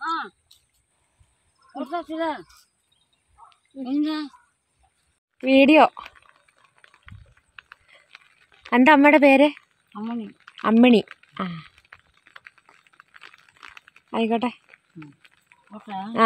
ആ കൊടുത്തില്ല എന്താ വീഡിയോ എന്താ അമ്മയുടെ പേര് അമ്മണി അമ്മിണി ആ ആയിക്കോട്ടെ ഓക്കെ ആ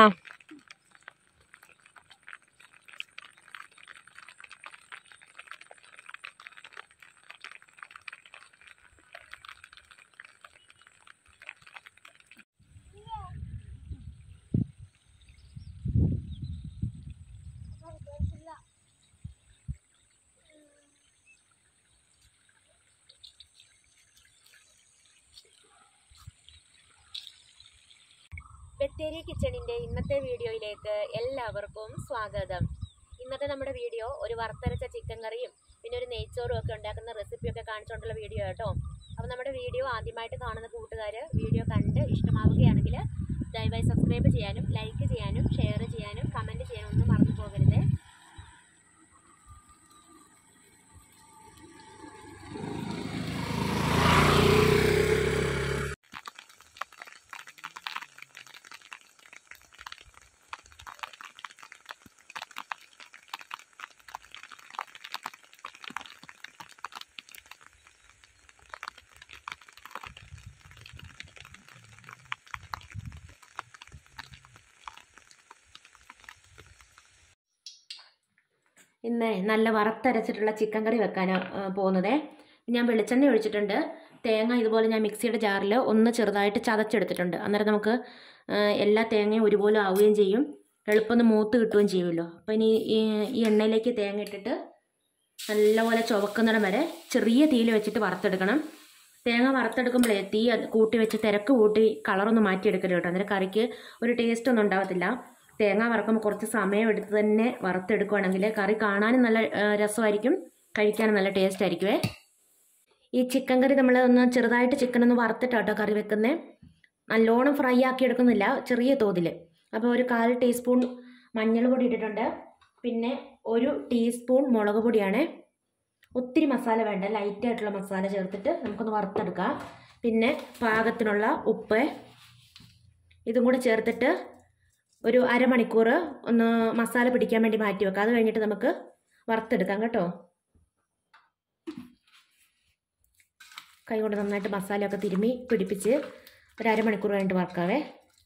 ബത്തേരി കിച്ചണിന്റെ ഇന്നത്തെ വീഡിയോയിലേക്ക് എല്ലാവർക്കും സ്വാഗതം ഇന്നത്തെ നമ്മുടെ വീഡിയോ ഒരു വറുത്തരച്ച ചിക്കൻ കറിയും പിന്നെ ഒരു നെയ്ച്ചോറും ഒക്കെ ഉണ്ടാക്കുന്ന റെസിപ്പിയൊക്കെ കാണിച്ചുകൊണ്ടുള്ള വീഡിയോ കേട്ടോ അപ്പോൾ നമ്മുടെ വീഡിയോ ആദ്യമായിട്ട് കാണുന്ന കൂട്ടുകാർ വീഡിയോ കണ്ട് ഇഷ്ടമാവുകയാണെങ്കിൽ ദയവായി സബ്സ്ക്രൈബ് ചെയ്യാനും ലൈക്ക് ചെയ്യാനും ഷെയർ ചെയ്യാനും കമൻറ്റ് ചെയ്യാനും ഒന്നും മറന്നു പോകരുത് ഇന്ന് നല്ല വറുത്തരച്ചിട്ടുള്ള ചിക്കൻ കറി വെക്കാനാണ് പോകുന്നത് ഞാൻ വെളിച്ചെണ്ണ ഒഴിച്ചിട്ടുണ്ട് തേങ്ങ ഇതുപോലെ ഞാൻ മിക്സിയുടെ ജാറിൽ ഒന്ന് ചെറുതായിട്ട് ചതച്ചെടുത്തിട്ടുണ്ട് അന്നേരം നമുക്ക് ആ, എല്ലാ തേങ്ങയും ഒരുപോലെ ആവുകയും ചെയ്യും എളുപ്പം ഒന്ന് മൂത്ത് കിട്ടുകയും ചെയ്യുമല്ലോ അപ്പോൾ ഇനി ഈ ഈ എണ്ണയിലേക്ക് തേങ്ങ ഇട്ടിട്ട് നല്ലപോലെ ചുവക്കുന്നിടം വരെ ചെറിയ തീയിൽ വെച്ചിട്ട് വറുത്തെടുക്കണം തേങ്ങ വറുത്തെടുക്കുമ്പോഴേ തീ അത് കൂട്ടി വെച്ച് തിരക്ക് കൂട്ടി കളറൊന്ന് മാറ്റിയെടുക്കരുത് കേട്ടോ അന്നേരം കറിക്ക് ഒരു ടേസ്റ്റ് ഒന്നും ഉണ്ടാകത്തില്ല തേങ്ങ വറക്കുമ്പോൾ കുറച്ച് സമയം എടുത്ത് തന്നെ വറുത്തെടുക്കുകയാണെങ്കിൽ കറി കാണാനും നല്ല ആ, രസമായിരിക്കും കഴിക്കാനും നല്ല ടേസ്റ്റ് ആയിരിക്കുമേ ഈ ചിക്കൻ കറി നമ്മൾ ഒന്ന് ചെറുതായിട്ട് ചിക്കൻ ഒന്ന് വറുത്തിട്ടാട്ടോ കറി വെക്കുന്നത് നല്ലോണം ഫ്രൈ ആക്കി എടുക്കുന്നില്ല ചെറിയ തോതിൽ അപ്പോൾ ഒരു കാൽ ടീസ്പൂൺ മഞ്ഞൾ പൊടി ഇട്ടിട്ടുണ്ട് പിന്നെ ഒരു ടീസ്പൂൺ മുളക് പൊടിയാണ് ഒത്തിരി മസാല വേണ്ട ലൈറ്റായിട്ടുള്ള മസാല ചേർത്തിട്ട് നമുക്കൊന്ന് വറുത്തെടുക്കാം പിന്നെ പാകത്തിനുള്ള ഉപ്പ് ഇതും കൂടെ ചേർത്തിട്ട് ഒരു അരമണിക്കൂർ ഒന്ന് മസാല പിടിക്കാൻ വേണ്ടി മാറ്റി വെക്കാം അത് കഴിഞ്ഞിട്ട് നമുക്ക് വറുത്തെടുക്കാം കേട്ടോ കൈ കൊണ്ട് നന്നായിട്ട് മസാലയൊക്കെ തിരുമ്മി പിടിപ്പിച്ച് ഒരു അരമണിക്കൂർ കഴിഞ്ഞിട്ട് വറക്കാവേ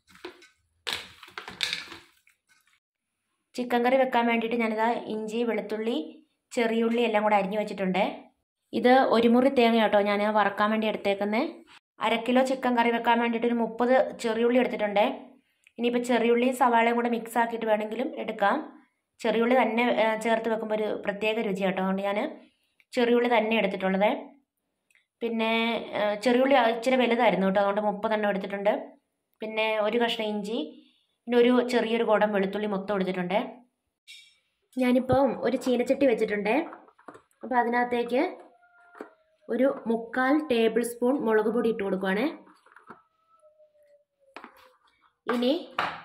ചിക്കൻ കറി വെക്കാൻ വേണ്ടിയിട്ട് ഞാനിതാ ഇഞ്ചി വെളുത്തുള്ളി ചെറിയുള്ളി എല്ലാം കൂടെ അരിഞ്ഞു വെച്ചിട്ടുണ്ട് ഇത് ഒരു മുറി തേങ്ങ കേട്ടോ ഞാൻ വറക്കാൻ വേണ്ടി എടുത്തേക്കുന്നത് അര കിലോ ചിക്കൻ കറി വെക്കാൻ വേണ്ടിയിട്ട് ഒരു മുപ്പത് ചെറിയുള്ളി എടുത്തിട്ടുണ്ട് ഇനിയിപ്പോൾ ചെറിയുള്ളിയും സവാളയും കൂടെ മിക്സ് ആക്കിയിട്ട് വേണമെങ്കിലും എടുക്കാം ചെറിയുള്ളി തന്നെ ഏ, ചേർത്ത് വെക്കുമ്പോൾ ഒരു പ്രത്യേക രുചി കേട്ടോ അതുകൊണ്ട് ഞാൻ ചെറിയുള്ളി തന്നെ എടുത്തിട്ടുള്ളത് പിന്നെ ഏ, ചെറിയുള്ളി ഇച്ചിരി വലുതായിരുന്നു കേട്ടോ അതുകൊണ്ട് മുപ്പതെണ്ണം എടുത്തിട്ടുണ്ട് പിന്നെ ഒരു കഷ്ണം ഇഞ്ചി പിന്നെ ഒരു ചെറിയൊരു കുടം വെളുത്തുള്ളി മൊത്തം എടുത്തിട്ടുണ്ട് ഞാനിപ്പം ഒരു ചീനച്ചട്ടി വെച്ചിട്ടുണ്ട് അപ്പോൾ അതിനകത്തേക്ക് ഒരു മുക്കാൽ ടേബിൾ സ്പൂൺ മുളക് പൊടി ഇട്ട് കൊടുക്കുവാണേ ഇനി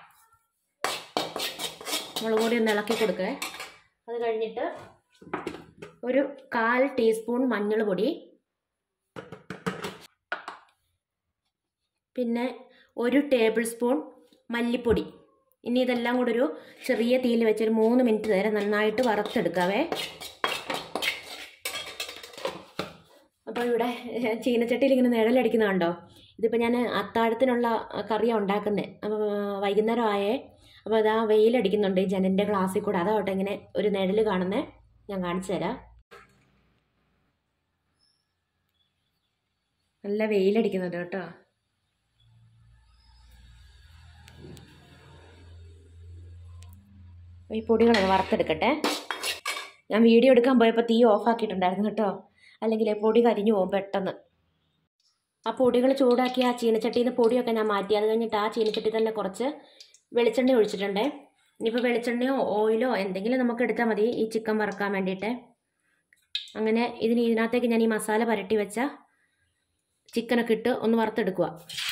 മുളക് പൊടി ഒന്ന് ഇളക്കി കൊടുക്കേ അത് കഴിഞ്ഞിട്ട് ഒരു കാൽ ടീസ്പൂൺ മഞ്ഞൾ പൊടി പിന്നെ ഒരു ടേബിൾ സ്പൂൺ മല്ലിപ്പൊടി ഇനി ഇതെല്ലാം കൂടെ ഒരു ചെറിയ തീയിൽ വെച്ചൊരു മൂന്ന് മിനിറ്റ് നേരം നന്നായിട്ട് വറുത്തെടുക്കാവേ അപ്പോൾ ഇവിടെ ചീനച്ചട്ടിയിൽ ഇങ്ങനെ നിഴലടിക്കുന്ന കണ്ടോ ഇതിപ്പോൾ ഞാൻ അത്താഴത്തിനുള്ള കറിയാണ് ഉണ്ടാക്കുന്നത് അപ്പോൾ വൈകുന്നേരം ആയേ അപ്പോൾ അതാ വെയിലടിക്കുന്നുണ്ട് ഈ ജനലിൻ്റെ ഗ്ലാസ്സിൽ കൂടെ അതാവട്ടെ ഇങ്ങനെ ഒരു നിഴൽ കാണുന്നത് ഞാൻ കാണിച്ചു തരാം നല്ല വെയിലടിക്കുന്നുണ്ട് കേട്ടോ ഈ പൊടികളൊന്ന് വറുത്തെടുക്കട്ടെ ഞാൻ വീഡിയോ എടുക്കാൻ പോയപ്പോൾ തീ ഓഫാക്കിയിട്ടുണ്ടായിരുന്നു കേട്ടോ അല്ലെങ്കിൽ പൊടി കരിഞ്ഞു പോകും പെട്ടെന്ന് ആ പൊടികൾ ചൂടാക്കി ആ ചീനച്ചട്ടിയിൽ നിന്ന് പൊടിയൊക്കെ ഞാൻ മാറ്റി അത് കഴിഞ്ഞിട്ട് ആ ചീനച്ചട്ടി തന്നെ കുറച്ച് വെളിച്ചെണ്ണ ഒഴിച്ചിട്ടുണ്ടേ ഇനിയിപ്പോൾ വെളിച്ചെണ്ണയോ ഓയിലോ എന്തെങ്കിലും നമുക്ക് എടുത്താൽ മതി ഈ ചിക്കൻ വറുക്കാൻ വേണ്ടിയിട്ട് അങ്ങനെ ഇതിന് ഇതിനകത്തേക്ക് ഞാൻ ഈ മസാല പുരട്ടി വെച്ച ചിക്കനൊക്കെ ഇട്ട് ഒന്ന് വറുത്തെടുക്കുക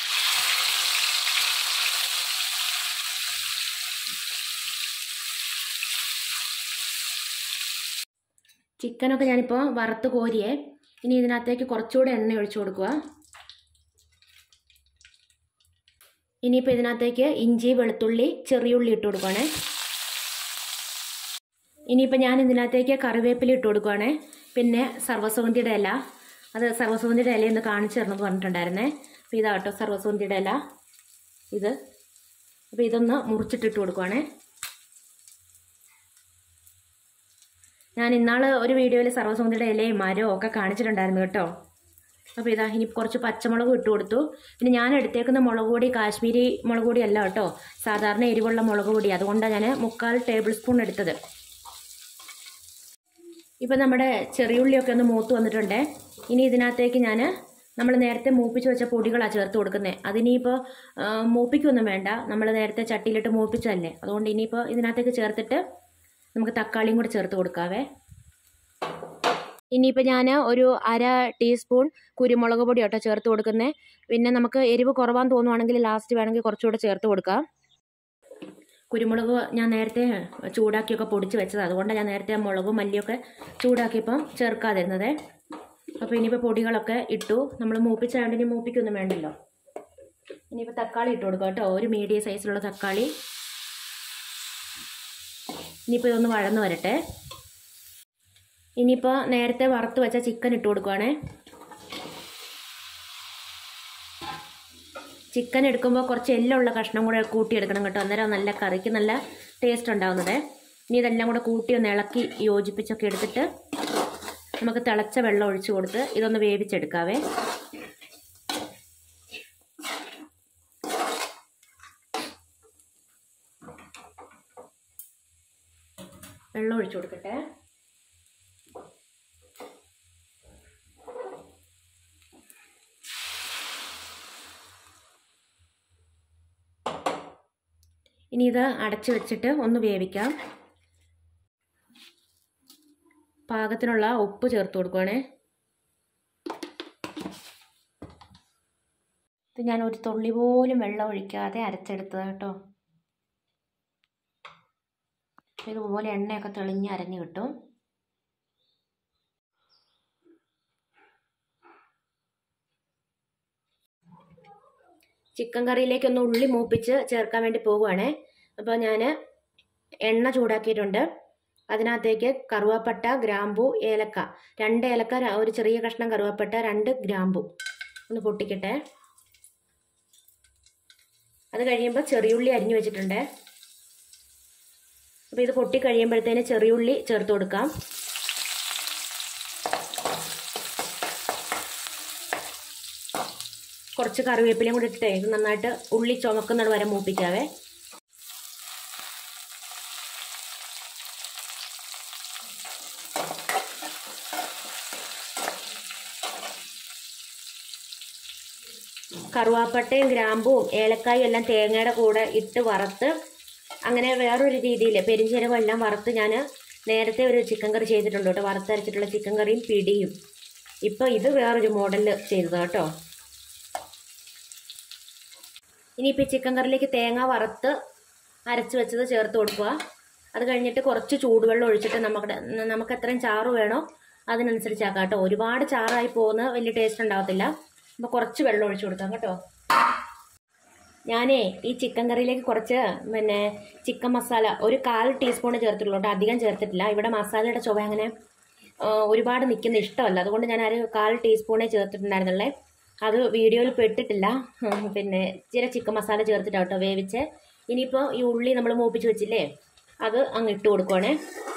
ചിക്കനൊക്കെ ഞാനിപ്പോൾ വറുത്ത് കോരിയേ ഇനി ഇതിനകത്തേക്ക് കുറച്ചുകൂടെ എണ്ണ ഒഴിച്ചു കൊടുക്കുക ഇനിയിപ്പോൾ ഇതിനകത്തേക്ക് ഇഞ്ചി വെളുത്തുള്ളി ചെറിയുള്ളി ഇട്ട് കൊടുക്കുവാണേ ഇനിയിപ്പോൾ ഞാൻ ഇതിനകത്തേക്ക് കറിവേപ്പില ഇട്ട് കൊടുക്കുവാണേ പിന്നെ സർവ്വസുഗന്ധിയുടെ ഇല അത് സർവ്വസുഗന്ധിയുടെ ഇല ഒന്ന് കാണിച്ചു തരണം എന്ന് പറഞ്ഞിട്ടുണ്ടായിരുന്നേ അപ്പോൾ ഇതാട്ടോ സർവ്വസുഗന്ധിയുടെ ഇല ഇത് അപ്പോൾ ഇതൊന്ന് മുറിച്ചിട്ടിട്ട് കൊടുക്കുവാണേ ഞാൻ ഇന്നാൾ ഒരു വീഡിയോയിൽ സർവ്വസുഗന്ധിയുടെ ഇലയും മരവും ഒക്കെ കാണിച്ചിട്ടുണ്ടായിരുന്നു കേട്ടോ അപ്പോൾ ഇതാ ഇനി കുറച്ച് പച്ചമുളക് ഇട്ട് കൊടുത്തു പിന്നെ ഞാൻ എടുത്തേക്കുന്ന മുളക് പൊടി കാശ്മീരി മുളക് പൊടി അല്ല കേട്ടോ സാധാരണ എരിവുള്ള മുളക് പൊടി അതുകൊണ്ടാണ് ഞാൻ മുക്കാൽ ടേബിൾ സ്പൂൺ എടുത്തത് ഇപ്പം നമ്മുടെ ചെറിയുള്ളിയൊക്കെ ഒന്ന് മൂത്ത് വന്നിട്ടുണ്ട് ഇനി ഇതിനകത്തേക്ക് ഞാൻ നമ്മൾ നേരത്തെ മൂപ്പിച്ച് വെച്ച പൊടികളാണ് ചേർത്ത് കൊടുക്കുന്നത് അതിനിപ്പോൾ മൂപ്പിക്കൊന്നും വേണ്ട നമ്മൾ നേരത്തെ ചട്ടിയിലിട്ട് മൂപ്പിച്ചതല്ലേ അതുകൊണ്ട് ഇനിയിപ്പോൾ ഇതിനകത്തേക്ക് ചേർത്തിട്ട് നമുക്ക് തക്കാളിയും കൂടെ ചേർത്ത് കൊടുക്കാവേ ഇനിയിപ്പോൾ ഞാൻ ഒരു അര ടീസ്പൂൺ കുരുമുളക് പൊടി കേട്ടോ ചേർത്ത് കൊടുക്കുന്നത് പിന്നെ നമുക്ക് എരിവ് കുറവാന്ന് തോന്നുവാണെങ്കിൽ ലാസ്റ്റ് വേണമെങ്കിൽ കുറച്ചുകൂടെ ചേർത്ത് കൊടുക്കാം കുരുമുളക് ഞാൻ നേരത്തെ ചൂടാക്കിയൊക്കെ പൊടിച്ച് വെച്ചത് അതുകൊണ്ടാണ് ഞാൻ നേരത്തെ മുളകും മല്ലിയൊക്കെ ചൂടാക്കിയപ്പം ചേർക്കാതിരുന്നത് അപ്പോൾ ഇനിയിപ്പോൾ പൊടികളൊക്കെ ഇട്ടു നമ്മൾ മൂപ്പിച്ചാണ്ട് ഇനി മൂപ്പിക്കൊന്നും വേണ്ടല്ലോ ഇനിയിപ്പോൾ തക്കാളി ഇട്ട് കൊടുക്കാം കേട്ടോ ഒരു മീഡിയം സൈസിലുള്ള തക്കാളി ഇനിയിപ്പോൾ ഇതൊന്ന് വഴന്ന് വരട്ടെ ഇനിയിപ്പോൾ നേരത്തെ വറുത്ത് വെച്ച ചിക്കൻ ഇട്ട് കൊടുക്കുവാണേ ചിക്കൻ എടുക്കുമ്പോൾ കുറച്ച് എല്ലുള്ള കഷ്ണം കൂടെ കൂട്ടിയെടുക്കണം കേട്ടോ അന്നേരം നല്ല കറിക്ക് നല്ല ടേസ്റ്റ് ഉണ്ടാവുന്നത് ഇനി ഇതെല്ലാം കൂടെ കൂട്ടി ഒന്ന് ഇളക്കി യോജിപ്പിച്ചൊക്കെ എടുത്തിട്ട് നമുക്ക് തിളച്ച വെള്ളം ഒഴിച്ചു കൊടുത്ത് ഇതൊന്ന് വേവിച്ചെടുക്കാവേ വെള്ളം ഒഴിച്ചു കൊടുക്കട്ടെ ഇനി ഇത് അടച്ചു വെച്ചിട്ട് ഒന്ന് വേവിക്കാം പാകത്തിനുള്ള ഉപ്പ് ചേർത്ത് കൊടുക്കുവാണേ ഇത് ഞാൻ ഒരു തുള്ളി പോലും വെള്ളം ഒഴിക്കാതെ അരച്ചെടുത്തത് കേട്ടോ ഇതുപോലെ എണ്ണയൊക്കെ തെളിഞ്ഞ് അരഞ്ഞ് കിട്ടും ചിക്കൻ കറിയിലേക്ക് ഒന്ന് ഉള്ളി മൂപ്പിച്ച് ചേർക്കാൻ വേണ്ടി പോകുവാണേ അപ്പോൾ ഞാൻ എണ്ണ ചൂടാക്കിയിട്ടുണ്ട് അതിനകത്തേക്ക് കറുവാപ്പട്ട ഗ്രാമ്പു ഏലക്ക രണ്ട് ഏലക്ക ര- ഒരു ചെറിയ കഷ്ണം കറുവാപ്പട്ട രണ്ട് ഗ്രാമ്പു ഒന്ന് പൊട്ടിക്കട്ടെ അത് കഴിയുമ്പോൾ ചെറിയുള്ളി അരിഞ്ഞു വെച്ചിട്ടുണ്ട് അപ്പോൾ ഇത് പൊട്ടി കഴിയുമ്പോഴത്തേന് ചെറിയുള്ളി ചേർത്ത് കൊടുക്കാം കുറച്ച് കറിവേപ്പിലയും കൂടി ഇട്ടിട്ടേ ഇത് നന്നായിട്ട് ഉള്ളി ചുമക്കുന്നത് വരെ മൂപ്പിക്കാവേ കറുവാപ്പട്ടയും ഗ്രാമ്പും ഏലക്കായും എല്ലാം തേങ്ങയുടെ കൂടെ ഇട്ട് വറുത്ത് അങ്ങനെ വേറൊരു രീതിയിൽ പെരിഞ്ചീരകം എല്ലാം വറുത്ത് ഞാൻ നേരത്തെ ഒരു ചിക്കൻ കറി ചെയ്തിട്ടുണ്ട് കേട്ടോ വറുത്തരച്ചിട്ടുള്ള ചിക്കൻ കറിയും പിടിയും ഇപ്പോൾ ഇത് വേറൊരു മോഡലിൽ ചെയ്തത് കേട്ടോ ഇനിയിപ്പോൾ ചിക്കൻ കറിയിലേക്ക് തേങ്ങ വറുത്ത് അരച്ച് വെച്ചത് ചേർത്ത് കൊടുക്കുക അത് കഴിഞ്ഞിട്ട് കുറച്ച് ചൂടുവെള്ളം ഒഴിച്ചിട്ട് നമുക്ക് നമുക്ക് എത്രയും ചാറ് വേണോ അതിനനുസരിച്ചാക്കാം കേട്ടോ ഒരുപാട് ചാറായി പോകുന്ന വലിയ ടേസ്റ്റ് ഉണ്ടാകത്തില്ല അപ്പോൾ കുറച്ച് വെള്ളം ഒഴിച്ചു കൊടുക്കാം കേട്ടോ ഞാനേ ഈ ചിക്കൻ കറിയിലേക്ക് കുറച്ച് പിന്നെ ചിക്കൻ മസാല ഒരു കാൽ ടീസ്പൂൺ ചേർത്തിട്ടുള്ളൂ കേട്ടോ അധികം ചേർത്തിട്ടില്ല ഇവിടെ മസാലയുടെ ചുവ അങ്ങനെ ആ, ഒരുപാട് നിൽക്കുന്ന ഇഷ്ടമല്ല അതുകൊണ്ട് ഞാൻ ഒരു കാൽ ടീസ്പൂണേ ചേർത്തിട്ടുണ്ടായിരുന്നുള്ളേ അത് വീഡിയോയിൽ പെട്ടിട്ടില്ല ഉം, പിന്നെ ഇച്ചിരി ചിക്കൻ മസാല ചേർത്തിട്ടാണ് കേട്ടോ വേവിച്ച് ഇനിയിപ്പോൾ ഈ ഉള്ളി നമ്മൾ മൂപ്പിച്ച് വെച്ചില്ലേ അത് അങ്ങ് ഇട്ട് കൊടുക്കുവാണേ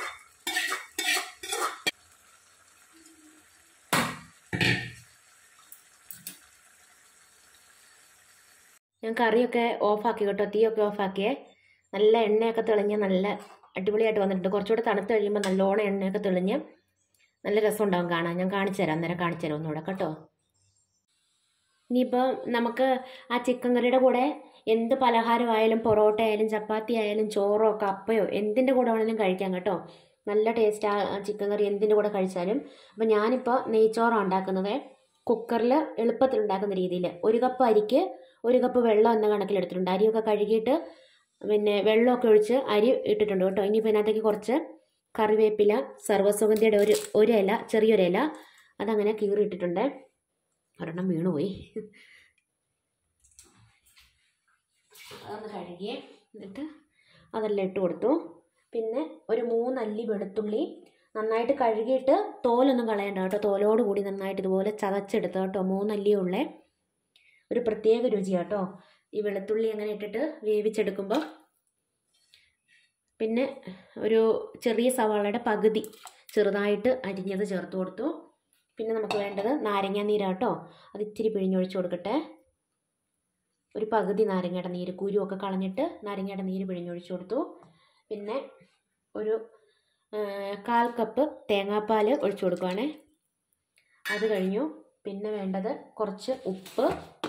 ഞാൻ കറിയൊക്കെ ഓഫാക്കി കേട്ടോ തീയൊക്കെ ഓഫാക്കിയേ നല്ല എണ്ണയൊക്കെ തെളിഞ്ഞ് നല്ല അടിപൊളിയായിട്ട് വന്നിട്ടുണ്ട് കുറച്ചുകൂടെ തണുത്ത് കഴിയുമ്പോൾ നല്ലോണം എണ്ണയൊക്കെ തെളിഞ്ഞ് നല്ല രസമുണ്ടാവും കാണാൻ ഞാൻ കാണിച്ചു തരാം അന്നേരം കാണിച്ചു തരാം ഒന്നുകൂടെ കേട്ടോ ഇനിയിപ്പോൾ നമുക്ക് ആ ചിക്കൻ കറിയുടെ കൂടെ എന്ത് പലഹാരമായാലും പൊറോട്ട ആയാലും ചപ്പാത്തി ആയാലും ചോറോ കപ്പയോ എന്തിൻ്റെ കൂടെ വേണമെങ്കിലും കഴിക്കാം കേട്ടോ നല്ല ടേസ്റ്റ് ആ ചിക്കൻ കറി എന്തിൻ്റെ കൂടെ കഴിച്ചാലും അപ്പോൾ ഞാനിപ്പോൾ നെയ്ച്ചോറാണ് ഉണ്ടാക്കുന്നത് കുക്കറിൽ എളുപ്പത്തിൽ ഉണ്ടാക്കുന്ന രീതിയിൽ ഒരു കപ്പ് അരിക്ക് ഒരു കപ്പ് വെള്ളം എന്ന കണക്കിലെടുത്തിട്ടുണ്ട് അരിയൊക്കെ കഴുകിയിട്ട് പിന്നെ വെള്ളമൊക്കെ ഒഴിച്ച് അരി ഇട്ടിട്ടുണ്ട് കേട്ടോ ഇനിയിപ്പോൾ ഇതിനകത്തേക്ക് കുറച്ച് കറിവേപ്പില സർവ്വസുഗന്ധിയുടെ ഒരു ഒരു ഇല ചെറിയൊരു ഇല അതങ്ങനെ കീറി ഇട്ടിട്ടുണ്ട് ഒരെണ്ണം വീണുപോയി അതൊന്ന് കഴുകിയേ എന്നിട്ട് അതെല്ലാം ഇട്ട് കൊടുത്തു പിന്നെ ഒരു മൂന്നല്ലി വെളുത്തുള്ളി നന്നായിട്ട് കഴുകിയിട്ട് തോലൊന്നും കളയണ്ട കേട്ടോ തോലോട് കൂടി നന്നായിട്ട് ഇതുപോലെ ചതച്ചെടുത്ത് കേട്ടോ മൂന്നല്ലിയേ ഉള്ളേ ഒരു പ്രത്യേക രുചിയാണ് കേട്ടോ ഈ വെളുത്തുള്ളി അങ്ങനെ ഇട്ടിട്ട് വേവിച്ചെടുക്കുമ്പോൾ പിന്നെ ഒരു ചെറിയ സവാളയുടെ പകുതി ചെറുതായിട്ട് അരിഞ്ഞത് ചേർത്ത് കൊടുത്തു പിന്നെ നമുക്ക് വേണ്ടത് നാരങ്ങ നീരാട്ടോ അത് ഇച്ചിരി പിഴിഞ്ഞൊഴിച്ച് കൊടുക്കട്ടെ ഒരു പകുതി നാരങ്ങയുടെ നീര് കുരുവൊക്കെ കളഞ്ഞിട്ട് നാരങ്ങയുടെ നീര് പിഴിഞ്ഞൊഴിച്ച് കൊടുത്തു പിന്നെ ഒരു ആ, കാൽ കപ്പ് തേങ്ങാപ്പാൽ ഒഴിച്ചു കൊടുക്കുവാണേ അത് കഴിഞ്ഞു പിന്നെ വേണ്ടത് കുറച്ച് ഉപ്പ്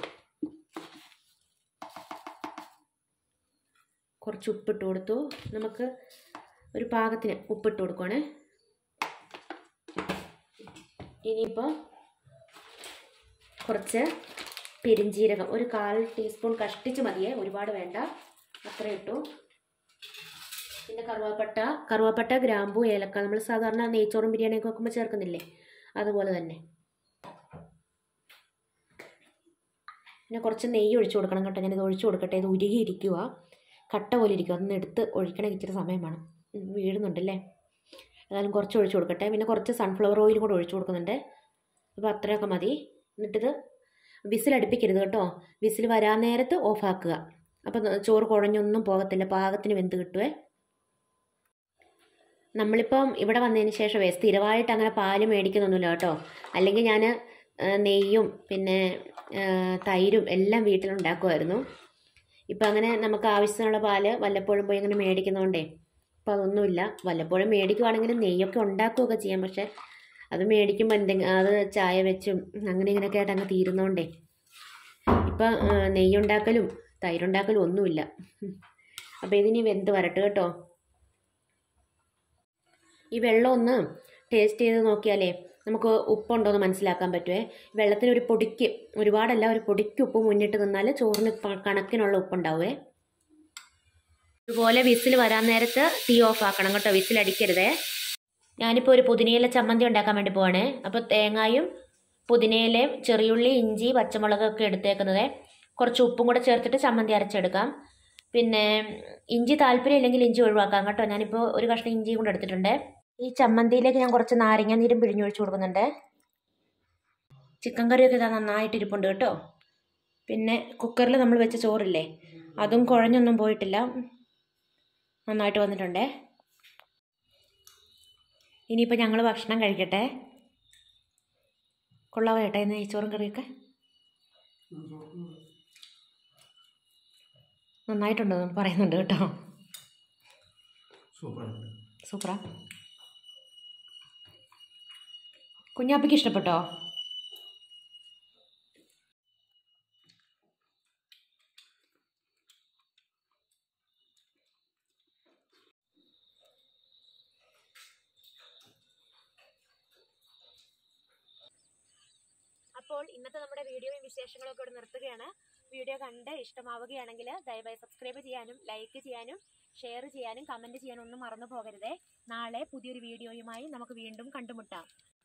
കുറച്ച് ഉപ്പിട്ട് കൊടുത്തു നമുക്ക് ഒരു പാകത്തിന് ഉപ്പിട്ട് കൊടുക്കുവാണേ ഇനിയിപ്പോൾ കുറച്ച് പെരിഞ്ജീരകം ഒരു കാൽ ടീസ്പൂൺ കഷ്ടിച്ച് മതിയേ ഒരുപാട് വേണ്ട അത്ര ഇട്ടു പിന്നെ കറുവാപ്പട്ട കറുവാപ്പട്ട ഗ്രാമ്പു ഏലക്ക നമ്മൾ സാധാരണ നെയ്ച്ചോറും ബിരിയാണിയൊക്കെ വെക്കുമ്പോൾ ചേർക്കുന്നില്ലേ അതുപോലെ തന്നെ പിന്നെ കുറച്ച് നെയ്യ് ഒഴിച്ചു കൊടുക്കണം കേട്ടോ ഞാനിത് ഒഴിച്ചു കൊടുക്കട്ടെ ഇത് ഉരുകിയിരിക്കുക കട്ട പോലെ ഇരിക്കും അതൊന്ന് എടുത്ത് ഒഴിക്കണമെങ്കിൽ ഇച്ചിരി സമയം വേണം ഉം, വീഴുന്നുണ്ടല്ലേ ഏതായാലും കുറച്ച് ഒഴിച്ചു കൊടുക്കട്ടെ പിന്നെ കുറച്ച് സൺഫ്ലവർ ഓയിൽ കൂടെ ഒഴിച്ചു കൊടുക്കുന്നുണ്ട് അപ്പോൾ അത്രയൊക്കെ മതി എന്നിട്ടിത് വിസിൽ അടുപ്പിക്കരുത് കേട്ടോ വിസിൽ വരാൻ നേരത്ത് ഓഫാക്കുക അപ്പം ചോറ് കുഴഞ്ഞൊന്നും പോകത്തില്ല പാകത്തിന് വെന്ത് കിട്ടുവേ നമ്മളിപ്പം ഇവിടെ വന്നതിന് ശേഷമേ സ്ഥിരമായിട്ട് അങ്ങനെ പാല് മേടിക്കുന്നൊന്നുമില്ല കേട്ടോ അല്ലെങ്കിൽ ഞാൻ നെയ്യും പിന്നെ ആ, തൈരും എല്ലാം വീട്ടിലുണ്ടാക്കുമായിരുന്നു ഇപ്പം അങ്ങനെ നമുക്ക് ആവശ്യത്തിനുള്ള പാല് വല്ലപ്പോഴും പോയി അങ്ങനെ മേടിക്കുന്നതുകൊണ്ടേ ഇപ്പം അതൊന്നുമില്ല വല്ലപ്പോഴും മേടിക്കുവാണെങ്കിൽ നെയ്യൊക്കെ ഉണ്ടാക്കുകയൊക്കെ ചെയ്യാം പക്ഷേ അത് മേടിക്കുമ്പോൾ എന്തെങ്കിലും അത് ചായ വെച്ചും അങ്ങനെ ഇങ്ങനെയൊക്കെ ആയിട്ട് അങ്ങ് തീരുന്നതുകൊണ്ടേ ഇപ്പം ആ, നെയ്യുണ്ടാക്കലും തൈരുണ്ടാക്കലും ഒന്നുമില്ല അപ്പോൾ ഇതിനി വെന്ത് വരട്ടെ കേട്ടോ ഈ വെള്ളം ഒന്ന് ടേസ്റ്റ് ചെയ്ത് നോക്കിയാലേ നമുക്ക് ഉപ്പുണ്ടോ എന്ന് മനസ്സിലാക്കാൻ പറ്റുമേ വെള്ളത്തിന് ഒരു പൊടിക്ക് ഒരുപാടല്ല ഒരു പൊടിക്ക് ഉപ്പ് മുന്നിട്ട് നിന്നാൽ ചോറിന് പ- കണക്കിനുള്ള ഉപ്പുണ്ടാവുമേ ഇതുപോലെ വിസിൽ വരാൻ നേരത്ത് തീ ഓഫ് ആക്കണം കേട്ടോ വിസിൽ അടിക്കരുതേ ഞാനിപ്പോൾ ഒരു പുതിനയില ചമ്മന്തി ഉണ്ടാക്കാൻ വേണ്ടി പോവാണേ അപ്പോൾ തേങ്ങായും പുതിനയിലയും ചെറിയുള്ളി ഇഞ്ചി പച്ചമുളകൊക്കെ എടുത്തേക്കുന്നത് കുറച്ച് ഉപ്പും കൂടെ ചേർത്തിട്ട് ചമ്മന്തി അരച്ചെടുക്കാം പിന്നെ ഇഞ്ചി താല്പര്യം ഇല്ലെങ്കിൽ ഇഞ്ചി ഒഴിവാക്കാം കേട്ടോ ഞാനിപ്പോൾ ഒരു കഷ്ണം ഇഞ്ചിയും കൂടെ എടുത്തിട്ടുണ്ട് ഈ ചമ്മന്തിയിലേക്ക് ഞാൻ കുറച്ച് നാരങ്ങ നീരും പിഴിഞ്ഞൊഴിച്ച് കൊടുക്കുന്നുണ്ട് ചിക്കൻ കറിയൊക്കെ ഇതാ നന്നായിട്ട് ഇരിപ്പുണ്ട് കേട്ടോ പിന്നെ കുക്കറിൽ നമ്മൾ വെച്ച ചോറില്ലേ അതും കുഴഞ്ഞൊന്നും പോയിട്ടില്ല നന്നായിട്ട് വന്നിട്ടുണ്ടേ ഇനിയിപ്പോൾ ഞങ്ങൾ ഭക്ഷണം കഴിക്കട്ടെ കൊള്ളാവോ ഏട്ടാ ഇന്ന് നെയ്ച്ചോറും കറിയൊക്കെ നന്നായിട്ടുണ്ടെന്ന് പറയുന്നുണ്ട് കേട്ടോ സൂപ്പറാണ് സൂപ്പറാ കുഞ്ഞാപ്പിക്ക് ഇഷ്ടപ്പെട്ടോ അപ്പോൾ ഇന്നത്തെ നമ്മുടെ വീഡിയോയും വിശേഷങ്ങളും ഒക്കെ ഇവിടെ നിർത്തുകയാണ് വീഡിയോ കണ്ട് ഇഷ്ടമാവുകയാണെങ്കിൽ ദയവായി സബ്സ്ക്രൈബ് ചെയ്യാനും ലൈക്ക് ചെയ്യാനും ഷെയർ ചെയ്യാനും കമൻറ്റ് ചെയ്യാനും ഒന്നും മറന്നു പോകരുതേ നാളെ പുതിയൊരു വീഡിയോയുമായി നമുക്ക് വീണ്ടും കണ്ടുമുട്ടാം